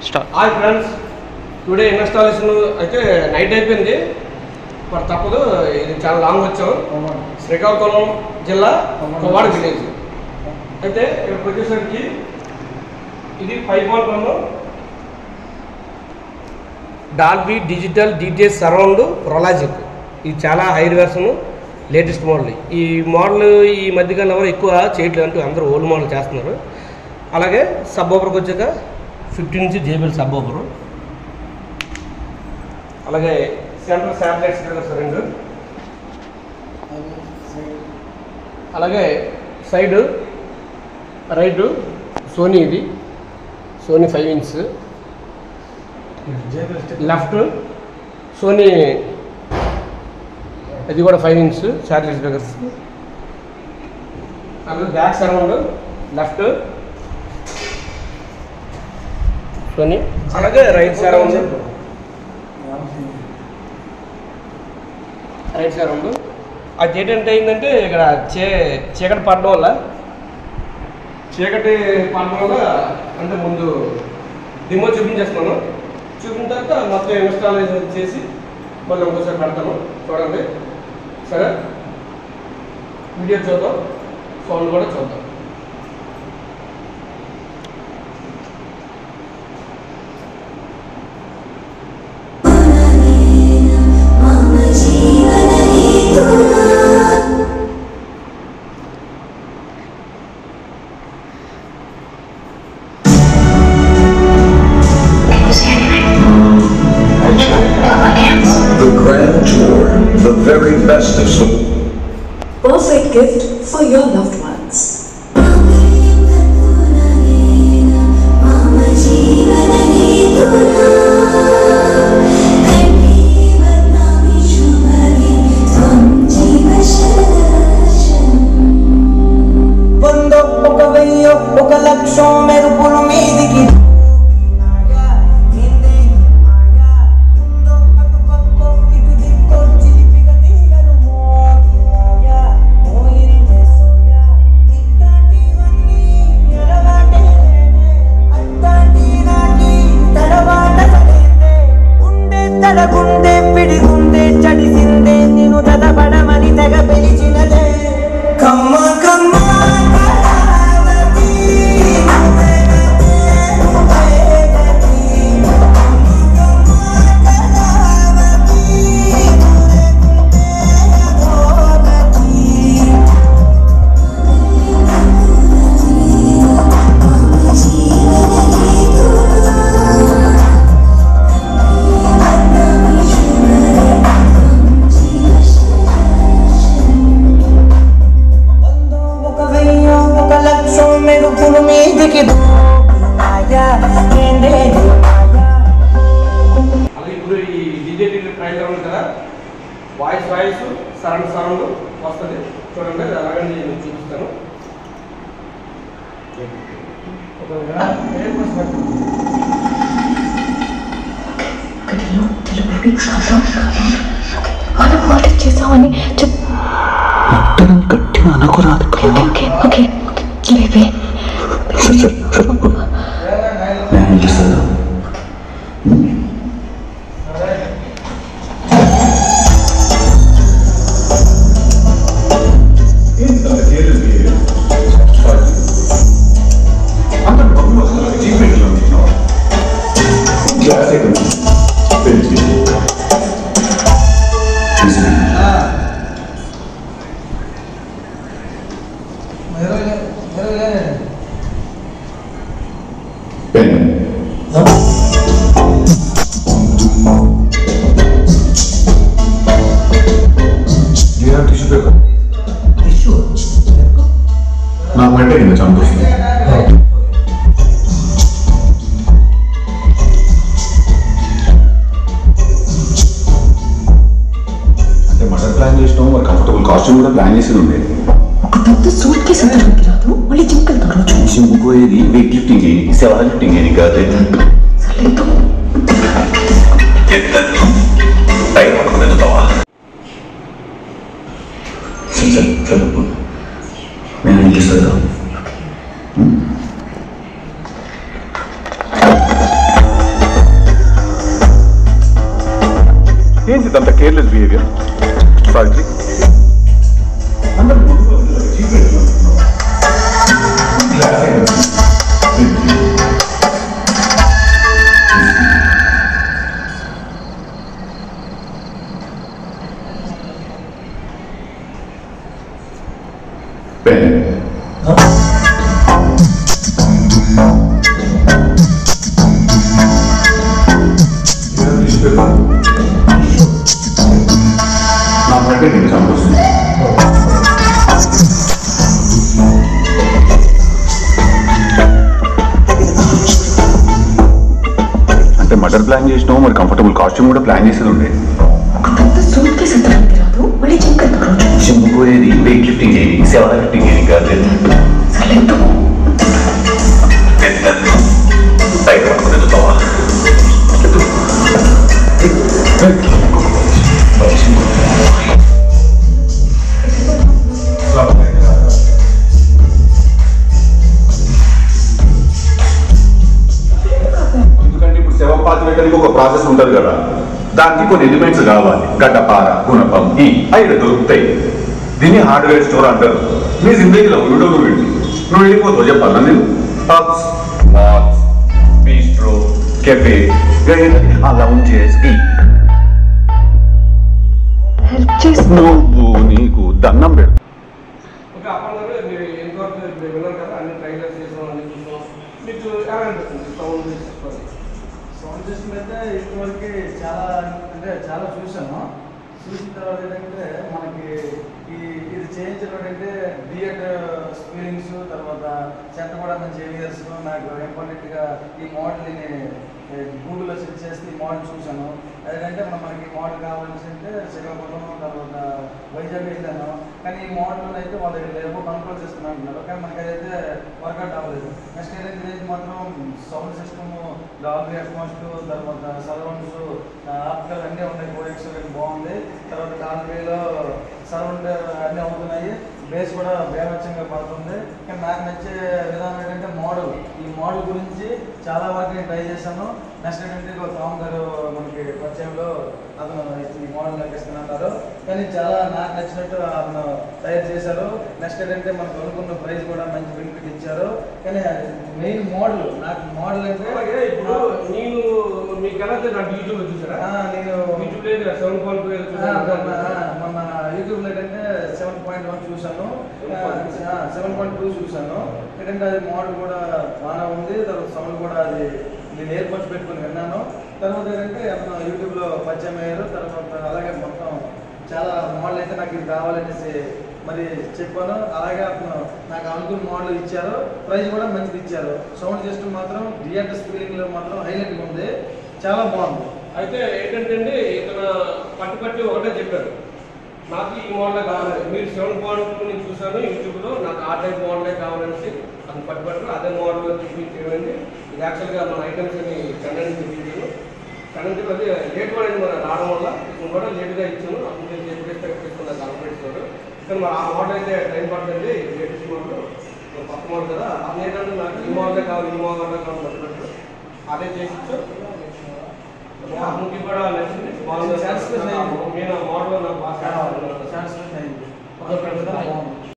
Start hi friends today installation అయితే night అయిపోయింది మరి తప్పదు ఇది చాలా లాంగ్ వచ్చాం శ్రీకాకుళం జిల్లా కొవ్వాడ విలేజ్ అయితే ఇక్కడికి వచ్చేసరికి ఇది five point one Dolby digital DTS surround pro logic ఇది చాలా హైర్ వెర్షన్ లేటెస్ట్ మోడల్ ఈ మోడల్ ఈ మధ్యకాలం ఎవరు ఎక్కువ చేయట్లేదు అంటే అందరూ ఓల్డ్ మోడల్ చేస్తున్నారు అలాగే సబ్ ఓపర్కి వచ్చాక fifteen inch JBL subwoofer అలాగే సెంటర్ శాటిలైట్ స్పీకర్స్ రెండు అలాగే సైడ్ రైట్ సోనీ ఇది Sony five inch left Sony ఇది కూడా ఫైవ్ ఇంచ్ శాటిలైట్ స్పీకర్స్ అలాగే బ్యాక్ సరౌండ్ లెఫ్ట్ సోనీ అలాగే రైట్ సరౌండ్ రైట్ సరౌండ్ అది ఏంటంటే ఏంటంటే ఇక్కడ చే చీకటి పడడం వల్ల చీకటి పడడం వల్ల అంటే ముందు డిమో చూపించేస్తున్నాను చూపిన తర్వాత మొత్తం ఇన్స్టాలేషన్ చేసి మళ్ళీ ఇంకోసారి పెడతాను చూడండి సరే వీడియో చూద్దాం సౌండ్ కూడా చూద్దాం The grand tour, the very best of school. Perfect gift for your loved ones. వంద ఒక వెయ్యి ఒక లక్షం మెరుపుల మీదికి గుండె పిడిగుండె చడిసిందే నేను తదపడమని తెగ పిలిచినదే కమ్మ కమ్మ కళావతి, నువ్వే గతే, నువ్వే గతి. కమ్మ కమ్మ కళావతి, నువ్వే గుండె అధోగతి. వందో ఒక వెయ్యో ఒక లక్షం మెరుపుల మీదికి దూకినాయా, ఏందే మాయా. అలాగే ఇప్పుడు ఈ డీజే ట్రైలర్ ఉంది కదా వాయిస్ వాయిస్ సరౌండ్ సరౌండ్ వస్తుంది చూడండి అది అలాగే నేను చూపిస్తాను మనం వాటర్ చేసామని చెప్ గట్టిగా గట్టిగా అనకురాదు ఓకే ఓకే ఓకే బేబీ నేను చేస్తాను నాకు పెట్టే కింద చంపొస్తుంది అంటే మర్డర్ ప్లాన్ చేసినాం మరి కంఫర్టబుల్ కాస్ట్యూమ్ కూడా ప్లాన్ చేసి ఉండేది ఒక పెద్ద సూట్ కేసు అతనికి రాదు మళ్ళీ జిమ్ వెళ్తాడు రోజు జిమ్ పోయేది వెయిట్ లిఫ్టింగ్ చేయడానికి సెవెన్ లిఫ్టింగ్ చేయడానికి కాదు సర్లేదు టైం పట్టుకుని వెళ్తావా సరే సరే నేను ఏం చేస్తాను ఇదంత కేర్లెస్ బిహేవియర్ సారీ పెన్ నా ఫ్రెండ్ నీకు చంపొస్తుంది అంటే మర్డర్ ప్లాన్ చేసినావు మరి కంఫర్టబుల్ కాస్ట్యూమ్ కూడా ప్లాన్ చేసేది ఉండే ఒక పెద్ద సూట్ కేసు ఎత్తడానికి రాదు మళ్ళీ జిమ్ కి ఎందుకు రోజు చింపుకునేది వెయిట్ లిఫ్టింగ్ చేయని సేవ లిఫ్టింగ్ చేయని కాదు సర్లే ఎందుకు బయట పట్టుకునేది తోవ. ఎందుకంటే ఇప్పుడు శవం పాతి పెట్టడానికి ఒక ప్రాసెస్ ఉంటుంది కదా దానికి కొన్ని ఎలిమెంట్స్ కావాలి గడ్డపార గుణపం ఈ ఐదు దొరుకుతాయి దీన్ని హార్డ్వేర్ స్టోర్ అంటారు మీ జిందగీలో వీడియో నువ్వు వెళ్ళి నువ్వు వెళ్ళిపోతావు చెప్పాలా నేను పబ్స్ మాల్స్ బీస్ట్రో కెఫే ఆ లౌంజెస్ ఈ హెల్ప్ చేసి నువ్వు నీకు దండం పెడు ఓకే అప్పటి గారు మీరు ఎంతవరకు మీరు విన్నారు కదా అన్ని ట్రైలర్స్ చేసాం అన్ని చూసాం మీకు ఎలా అనిపిస్తుంది సౌండ్ చెప్పండి సౌండ్ సిస్టమ్ అయితే ఇప్పటివరకు చాలా అంటే చాలా చూసాను చూసిన తర్వాత ఏంటంటే మనకి ఈ ఇది చేయించడం అంటే బిఎడ్ స్పీలింగ్స్ తర్వాత చెంతగూడ నుంచి ఏవియర్స్ నాకు ఇంపార్టెంట్గా ఈ మోడల్ని గూగుల్లో సెర్చ్ చేస్తే ఈ మోడల్ చూశాను అదేంటంటే మనం మనకి మోడల్ కావాల్సి అంటే శ్రీకాకుళం తర్వాత వైజాగ్ వెళ్ళాను కానీ ఈ మోడల్ అయితే వాళ్ళ దగ్గర లేవు కంట్రోల్ చేస్తున్నాను అంటున్నారు కానీ మనకి అదైతే వర్కౌట్ అవ్వలేదు నెక్స్ట్ ఏంటంటే ఇది మాత్రం సౌండ్ సిస్టమ్ డాల్బీ అట్మాస్ఫియర్ తర్వాత సరౌండ్స్ ఆప్టికల్ అన్నీ ఉన్నాయి కోడెక్స్ బాగుంది తర్వాత డాల్బీలో సరౌండ్ అన్నీ అవుతున్నాయి బేస్ కూడా బేవచ్చంగా పడుతుంది కానీ నాకు నచ్చే విధానం ఏంటంటే మోడల్ ఈ మోడల్ గురించి చాలా వరకు నేను ట్రై చేశాను నెక్స్ట్ ఏంటంటే ఒక టామ్ గారు మనకి పరిచయంలో అతను ఈ మోడల్ నడిపిస్తున్నారు కానీ చాలా నాకు నచ్చినట్టు అతను తయారు చేశారు నెక్స్ట్ ఏంటంటే మనకు అనుకున్న ప్రైస్ కూడా మంచి బెనిఫిట్ ఇచ్చారు కానీ మెయిన్ మోడల్ నాకు మోడల్ అంటే అలాగే ఇప్పుడు నేను మీకు ఎలా తెలుసు? నాకు యూట్యూబ్ చూసారా ఆ, నేను యూట్యూబ్ లేదు సెవెన్ పాయింట్ ఆ, మొన్న మొన్న యూట్యూబ్ లో ఏంటంటే సెవెన్ పాయింట్ వన్ చూసాను సెవెన్ పాయింట్ టూ చూసాను ఏంటంటే అది మోడల్ కూడా బాగా ఉంది తర్వాత సౌండ్ కూడా అది నేను ఇయర్ బడ్స్ పెట్టుకుని విన్నాను తర్వాత ఏంటంటే అతను యూట్యూబ్ లో పరిచయం అయ్యారు తర్వాత అలాగే మొత్తం చాలా మోడల్ అయితే నాకు ఇది కావాలనేసి మరి చెప్పాను అలాగే అతను నాకు అనుకున్న మోడల్ ఇచ్చారు ప్రైస్ కూడా మంచిది ఇచ్చారు సౌండ్ సిస్టమ్ మాత్రం థియేటర్ స్క్రీన్ లో మాత్రం హైలైట్ ఉంది చాలా బాగుంది అయితే ఏంటంటే అండి ఇతను పట్టి పట్టి ఒకటే చెప్పారు నాకు ఈ మోడలే కావాలి మీరు సెవెన్ పాయింట్ నేను చూసాను యూట్యూబ్లో నాకు ఆ టైప్ మోడలే కావాలనేసి అది పట్టి పట్టారు అదే మోడల్ చూపించేయండి ఇది యాక్చువల్గా మన ఐటమ్స్ అని కండెన్స్ చూపించాను కండెన్స్ అది లేట్ పడింది మరి రావడం వల్ల ఇప్పుడు కూడా లేట్గా ఇచ్చాను అప్పుడు నేను చెప్పేస్తే తీసుకున్నా కాన్ఫిడెన్స్ కానీ మరి ఆ మోడల్ అయితే టైం పడుతుంది లేటెస్ట్ మోడల్ కొత్త మోడల్ కదా అది ఏంటంటే నాకు ఈ మోడలే కావాలి ఈ మోడలే కావాలి పట్టి పట్టారు అదే చేసి అమ్మకి కూడా నచ్చింది బాగుంది Satisfaction అయింది. నేను మోడల్ నాకు బాగా ఛాన్స్ అయింది బాగుంది